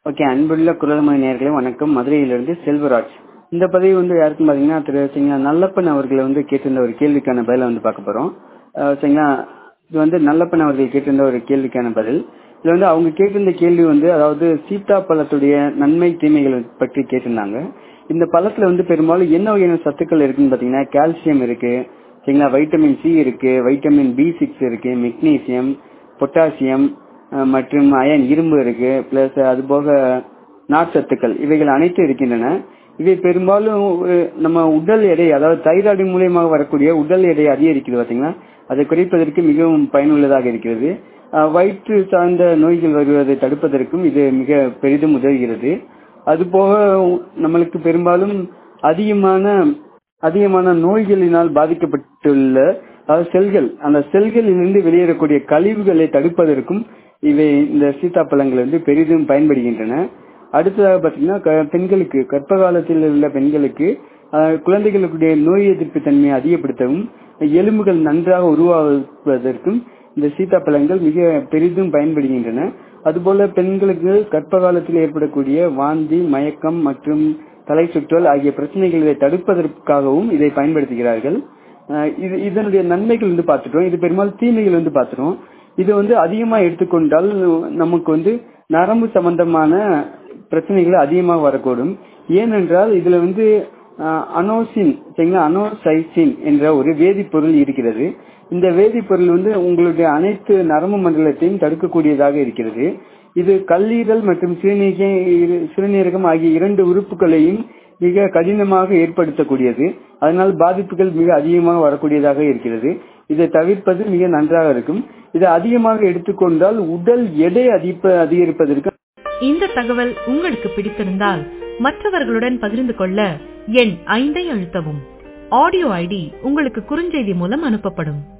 okay அன்புள்ள குரல்மொழி நேர்களே வணக்கம் மதுரையிலிருந்து செல்வராஜ் இந்த பதிவு வந்து யாருக்கும் பாத்தீங்கன்னா திரு சரிங்களா நல்லப்பன் அவர்களை வந்து கேட்டிருந்த ஒரு கேள்விக்கான பதில வந்து பார்க்க போறோம் அஹ் சரிங்களா இது வந்து நல்லப்பன் அவர்கள் கேட்டிருந்த ஒரு கேள்விக்கான பதில் இதுல வந்து அவங்க கேட்டிருந்த கேள்வி வந்து அதாவது சீத்தா பழத்துடைய நன்மை தீமைகள் பற்றி கேட்டிருந்தாங்க இந்த பழத்துல வந்து பெரும்பாலும் என்ன வகையான சத்துக்கள் இருக்குன்னு பாத்தீங்கன்னா கால்சியம் இருக்கு சரிங்களா வைட்டமின் சி இருக்கு வைட்டமின் பி சிக்ஸ் இருக்கு மெக்னீசியம் பொட்டாசியம் அஹ் மற்றும் அயன் இரும்பு இருக்கு பிளஸ் அது போக நார்ச்சத்துக்கள் இவைகள் அனைத்தும் இருக்கின்றன இவை பெரும்பாலும் ஒரு நம்ம உடல் எடை அதாவது தைராய்டு மூலியமாக வரக்கூடிய உடல் எடை அதிகரிக்கிறது பாத்தீங்கன்னா அதை குறைப்பதற்கு மிகவும் பயனுள்ளதாக இருக்கிறது அஹ் வயிற்று சார்ந்த நோய்கள் வருவதை தடுப்பதற்கும் இது மிக பெரிதும் உதவுகிறது அதுபோக நம்மளுக்கு பெரும்பாலும் அதிகமான அதிகமான நோய்களினால் பாதிக்கப்பட்டுள்ள அதாவது செல்கள் அந்த செல்களிலிருந்து வெளியேறக்கூடிய கழிவுகளை தடுப்பதற்கும் இவை இந்த சீத்தாப்பழங்கள் வந்து பெரிதும் பயன்படுகின்றன அடுத்ததாக பாத்தீங்கன்னா க- பெண்களுக்கு கர்ப்ப காலத்தில் உள்ள பெண்களுக்கு அஹ், குழந்தைகளுடைய நோய் எதிர்ப்பு தன்மையை அதிகப்படுத்தவும் எலும்புகள் நன்றாக உருவாக்குவதற்கும் இந்த சீத்தாப்பழங்கள் மிக பெரிதும் பயன்படுகின்றன அதுபோல பெண்களுக்கு கர்ப்ப காலத்தில் ஏற்படக்கூடிய வாந்தி மயக்கம் மற்றும் தலை சுற்றல் ஆகிய பிரச்சனைகளை தடுப்பதற்காகவும் இதை பயன்படுத்துகிறார்கள் அஹ் இது இதனுடைய நன்மைகள் வந்து பார்த்துட்டோம் இது பெரும்பாலும் தீமைகள் வந்து பார்த்துட்டோம் இது வந்து அதிகமா எடுத்துக்கொண்டால் நமக்கு வந்து நரம்பு சம்பந்தமான பிரச்சனைகள் அதிகமாக வரக்கூடும் ஏனென்றால் இதுல வந்து அஹ், அனோசின் சரிங்களா அனோசைசின் என்ற ஒரு வேதிப்பொருள் இருக்கிறது இந்த வேதிப்பொருள் வந்து உங்களுடைய அனைத்து நரம்பு மண்டலத்தையும் தடுக்கக்கூடியதாக இருக்கிறது இது கல்லீரல் மற்றும் சிறுநீக சிறுநீரகம் ஆகிய இரண்டு உறுப்புகளையும் மிக கடினமாக ஏற்படுத்தக்கூடியது அதனால் பாதிப்புகள் மிக அதிகமாக வரக்கூடியதாக இருக்கிறது இதை தவிர்ப்பது மிக நன்றாக இருக்கும் இதை அதிகமாக எடுத்துக்கொண்டால் உடல் எடை அதிக அதிகரிப்பதற்கு இந்த தகவல் உங்களுக்கு பிடித்திருந்தால் மற்றவர்களுடன் பகிர்ந்து கொள்ள எண் ஐந்தை அழுத்தவும் ஆடியோ ஐடி உங்களுக்கு குறுஞ்செய்தி மூலம் அனுப்பப்படும்